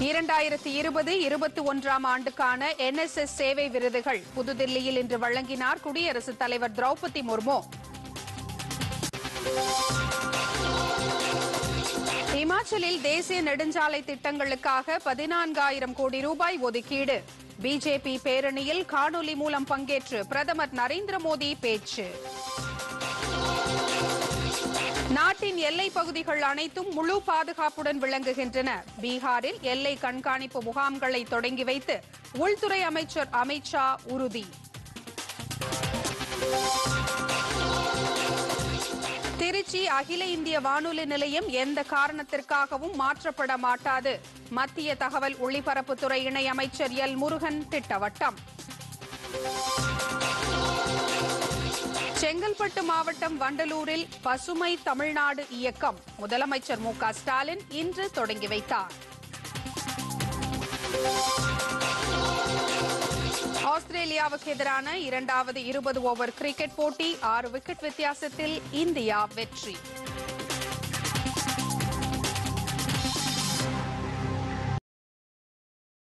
இரண்டாயிரத்தி இருபது இருபத்தி ஒன்றாம் ஆண்டுக்கான என்எஸ்எஸ் சேவை விருதுகள் புதுதில்லியில் இன்று வழங்கினார் குடியரசுத் தலைவர் திரௌபதி முர்மு இமாச்சலில் தேசிய நெடுஞ்சாலை திட்டங்களுக்காக பதினான்காயிரம் கோடி ரூபாய் ஒதுக்கீடு பிஜேபி பேரணியில் காணொலி மூலம் பங்கேற்று பிரதமர் நரேந்திர மோடி பேச்சு நாட்டின் எல்லை பகுதிகள் அனைத்தும் முழு பாதுகாப்புடன் விளங்குகின்றன பீகாரில் எல்லை கண்காணிப்பு முகாம்களை தொடங்கி வைத்து உள்துறை அமைச்சர் அமித் ஷா உறுதி திருச்சி அகில இந்திய வானொலி நிலையம் எந்த காரணத்திற்காகவும் மாற்றப்பட மாட்டாது மத்திய தகவல் ஒளிபரப்புத்துறை இணையமைச்சர் எல் முருகன் திட்டவட்டம் செங்கல்பட்டு மாவட்டம் வண்டலூரில் பசுமை தமிழ்நாடு இயக்கம் முதலமைச்சர் மு க ஸ்டாலின் இன்று தொடங்கி வைத்தார் ஆஸ்திரேலியாவுக்கு எதிரான இரண்டாவது இருபது ஓவர் கிரிக்கெட் போட்டி ஆறு விக்கெட் வித்தியாசத்தில் இந்தியா வெற்றி